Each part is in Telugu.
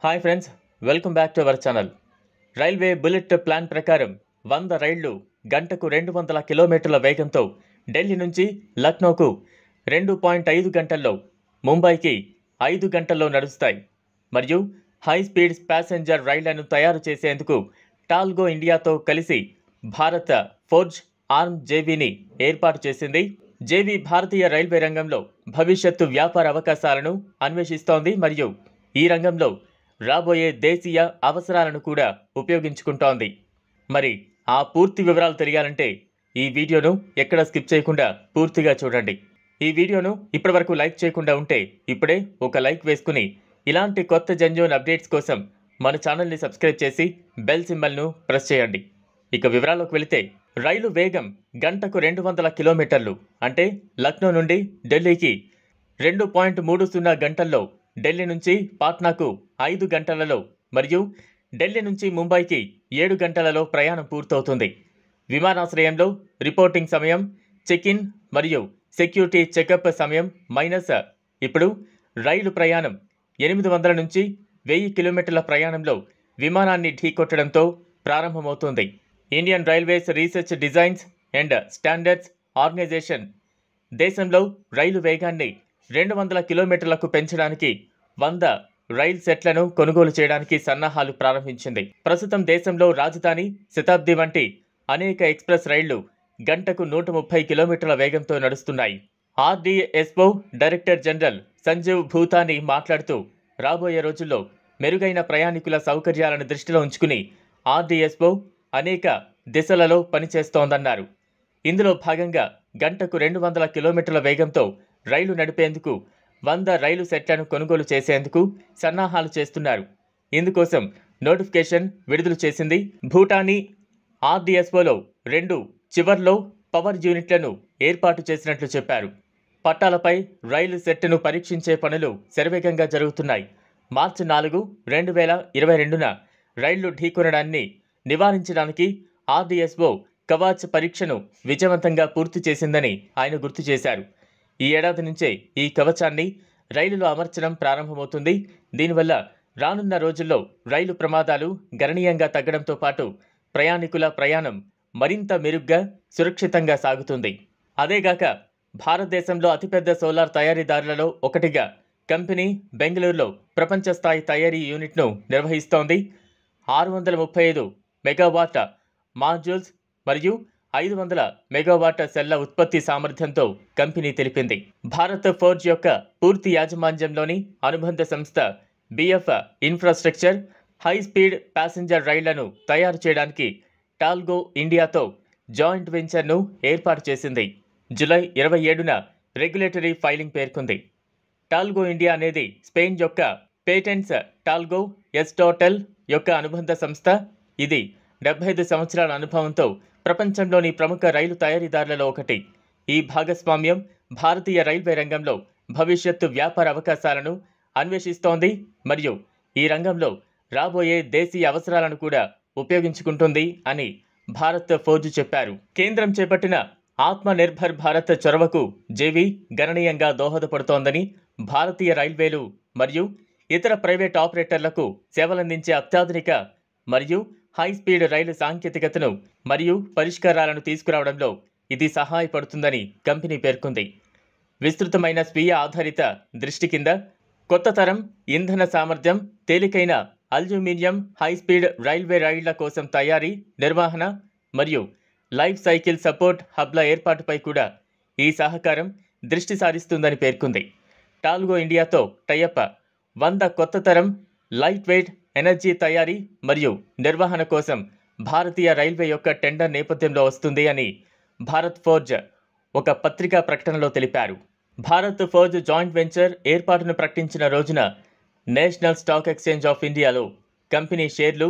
hi friends welcome back to our channel railway bullet plan ప్రకారం వంద రైళ్లు గంటకు రెండు వందల కిలోమీటర్ల వేగంతో ఢిల్లీ నుంచి లక్నోకు రెండు పాయింట్ ఐదు గంటల్లో ముంబైకి ఐదు గంటల్లో నడుస్తాయి మరియు హై స్పీడ్ ప్యాసింజర్ రైళ్లను తయారు చేసేందుకు టాల్గో ఇండియాతో కలిసి భారత ఫోర్జ్ ఆర్మ్ జేవీని ఏర్పాటు చేసింది జేవీ భారతీయ రైల్వే రంగంలో భవిష్యత్తు వ్యాపార అవకాశాలను అన్వేషిస్తోంది మరియు ఈ రంగంలో రాబోయే దేశీయ అవసరాలను కూడా ఉపయోగించుకుంటోంది మరి ఆ పూర్తి వివరాలు తెలియాలంటే ఈ వీడియోను ఎక్కడ స్కిప్ చేయకుండా పూర్తిగా చూడండి ఈ వీడియోను ఇప్పటివరకు లైక్ చేయకుండా ఉంటే ఇప్పుడే ఒక లైక్ వేసుకుని ఇలాంటి కొత్త జంజోన్ అప్డేట్స్ కోసం మన ఛానల్ని సబ్స్క్రైబ్ చేసి బెల్ సింబల్ను ప్రెస్ చేయండి ఇక వివరాల్లోకి వెళితే రైలు వేగం గంటకు రెండు వందల కిలోమీటర్లు అంటే లక్నో నుండి ఢిల్లీకి రెండు పాయింట్ మూడు సున్నా గంటల్లో ఢిల్లీ నుంచి పాట్నాకు ఐదు గంటలలో మరియు ఢిల్లీ నుంచి ముంబైకి ఏడు గంటలలో ప్రయాణం పూర్తవుతుంది విమానాశ్రయంలో రిపోర్టింగ్ సమయం చెక్ ఇన్ మరియు సెక్యూరిటీ చెకప్ సమయం మైనస్ ఇప్పుడు రైలు ప్రయాణం ఎనిమిది వందల నుంచి వెయ్యి కిలోమీటర్ల ప్రయాణంలో విమానాన్ని ఢీకొట్టడంతో ప్రారంభమవుతుంది Indian railways research designs and standards organisation దేశంలో రైలు వేగాన్ని రెండు వందల కిలోమీటర్లకు పెంచడానికి వంద రైల్ సెట్లను కొనుగోలు చేయడానికి సన్నాహాలు ప్రారంభించింది ప్రస్తుతం దేశంలో రాజధాని శతాబ్ది వంటి అనేక ఎక్స్ప్రెస్ రైళ్లు గంటకు నూట ముప్పై కిలోమీటర్ల వేగంతో నడుస్తున్నాయి ఆర్డీఎస్ఓ డైరెక్టర్ జనరల్ సంజీవ్ భూతాని మాట్లాడుతూ రాబోయే రోజుల్లో మెరుగైన ప్రయాణికుల సౌకర్యాలను దృష్టిలో ఉంచుకుని ఆర్డీఎస్ఓ అనేక దిశలలో పనిచేస్తోందన్నారు ఇందులో భాగంగా గంటకు రెండు వందల కిలోమీటర్ల వేగంతో రైలు నడిపేందుకు వంద రైలు సెట్లను కొనుగోలు చేసేందుకు సన్నాహాలు చేస్తున్నారు ఇందుకోసం నోటిఫికేషన్ విడుదల చేసింది భూటానీ ఆర్డీఎస్ఓలో రెండు చివర్లో పవర్ యూనిట్లను ఏర్పాటు చేసినట్లు చెప్పారు పట్టాలపై రైలు సెట్ను పరీక్షించే పనులు శరవేగంగా జరుగుతున్నాయి మార్చి నాలుగు రెండు వేల ఇరవై రెండున రైళ్లు ఢీకొనడాన్ని నివారించడానికి ఆర్డీఎస్ఓ కవాచ్ పరీక్షను విజయవంతంగా పూర్తి చేసిందని ఆయన గుర్తు చేశారు ఈ ఏడాది నుంచే ఈ కవచాన్ని రైలులో అమర్చడం ప్రారంభమవుతుంది దీనివల్ల రానున్న రోజుల్లో రైలు ప్రమాదాలు గణనీయంగా తగ్గడంతో పాటు ప్రయాణికుల ప్రయాణం మరింత మెరుగ్గా సురక్షితంగా సాగుతుంది అదేగాక భారతదేశంలో అతిపెద్ద సోలార్ తయారీదారులలో ఒకటిగా కంపెనీ బెంగళూరులో ప్రపంచ స్థాయి తయారీ యూనిట్ను నిర్వహిస్తోంది ఆరు వందల ముప్పై ఐదు మెగావాట్ మాడ్యూల్స్ మరియు ఐదు వందల మెగావాట్ సెల్ల ఉత్పత్తి సామర్థ్యంతో కంపెనీ తెలిపింది భారత్ ఫోర్జ్ యొక్క పూర్తి యాజమాన్యంలోని అనుబంధ సంస్థ BF infrastructure high speed passenger రైళ్లను తయారు చేయడానికి టాల్గో ఇండియాతో జాయింట్ వెంచర్ను ఏర్పాటు చేసింది జూలై ఇరవై ఏడున రెగ్యులేటరీ ఫైలింగ్ పేర్కొంది టాల్గో ఇండియా అనేది స్పెయిన్ యొక్క పేటెంట్స్ టాల్గో ఎస్టోటెల్ యొక్క అనుబంధ సంస్థ ఇది డెబ్బై ఐదు సంవత్సరాల అనుభవంతో ప్రపంచంలోని ప్రముఖ రైలు తయారీదారులలో ఒకటి ఈ భాగస్వామ్యం భారతీయ రైల్వే రంగంలో భవిష్యత్తు వ్యాపార అవకాశాలను అన్వేషిస్తోంది మరియు ఈ రంగంలో రాబోయే దేశీయ అవసరాలను కూడా ఉపయోగించుకుంటుంది అని భారత్ ఫోర్జ్ చెప్పారు కేంద్రం చేపట్టిన ఆత్మ నిర్భర్ భారత్ చొరవకు జేవీ గణనీయంగా దోహదపడుతోందని భారతీయ రైల్వేలు మరియు ఇతర ప్రైవేట్ ఆపరేటర్లకు సేవలందించే అత్యాధునిక మరియు హై స్పీడ్ రైలు సాంకేతికతను మరియు పరిష్కారాలను తీసుకురావడంలో ఇది సహాయపడుతుందని కంపెనీ పేర్కొంది విస్తృతమైన స్వీయ ఆధారిత దృష్టి కింద కొత్త తరం ఇంధన సామర్థ్యం తేలికైన అల్యూమినియం హై స్పీడ్ రైల్వే రైళ్ల కోసం తయారీ నిర్వహణ మరియు లైఫ్ సైకిల్ సపోర్ట్ హబ్ల ఏర్పాటుపై కూడా ఈ సహకారం దృష్టి సారిస్తుందని పేర్కొంది టాల్గో ఇండియాతో టైఅప్ వంద కొత్త తరం లైట్ వెయిట్ ఎనర్జీ తయారీ మరియు నిర్వహణ కోసం భారతీయ రైల్వే యొక్క టెండర్ నేపథ్యంలో వస్తుంది అని భారత్ ఫోర్జ్ ఒక పత్రికా ప్రకటనలో తెలిపారు భారత్ ఫోర్జ్ జాయింట్ వెంచర్ ఏర్పాటును ప్రకటించిన రోజున నేషనల్ స్టాక్ ఎక్స్చేంజ్ ఆఫ్ ఇండియాలో కంపెనీ షేర్లు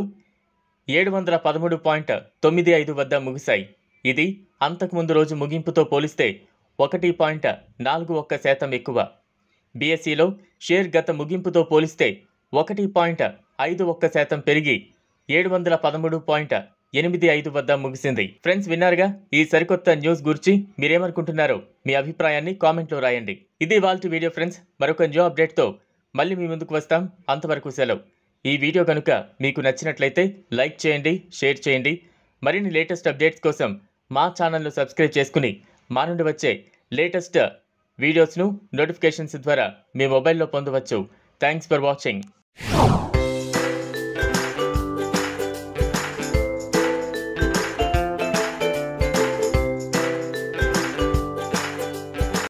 ఏడు వందల పదమూడు పాయింట్ తొమ్మిది ఐదు వద్ద ముగిశాయి ఇది అంతకుముందు రోజు ముగింపుతో పోలిస్తే ఒకటి పాయింట్ నాలుగు ఒక్క శాతం ఎక్కువ బీఎస్ఈలో షేర్ గత ముగింపుతో పోలిస్తే ఒకటి పాయింట్ ఐదు ఒక్క శాతం పెరిగి ఏడు వందల పదమూడు పాయింట్ ఎనిమిది ఐదు వద్ద ముగిసింది ఫ్రెండ్స్ విన్నారుగా ఈ సరికొత్త న్యూస్ గురించి మీరేమనుకుంటున్నారో మీ అభిప్రాయాన్ని కామెంట్లో రాయండి ఇది వాళ్ళ వీడియో ఫ్రెండ్స్ మరొక న్యూ అప్డేట్తో మళ్ళీ మీ ముందుకు వస్తాం అంతవరకు సెలవు ఈ వీడియో కనుక మీకు నచ్చినట్లయితే లైక్ చేయండి షేర్ చేయండి మరిన్ని లేటెస్ట్ అప్డేట్స్ కోసం మా ఛానల్ను సబ్స్క్రైబ్ చేసుకుని మా నుండి వచ్చే లేటెస్ట్ వీడియోస్ను నోటిఫికేషన్స్ ద్వారా మీ మొబైల్లో పొందవచ్చు థ్యాంక్స్ ఫర్ వాచింగ్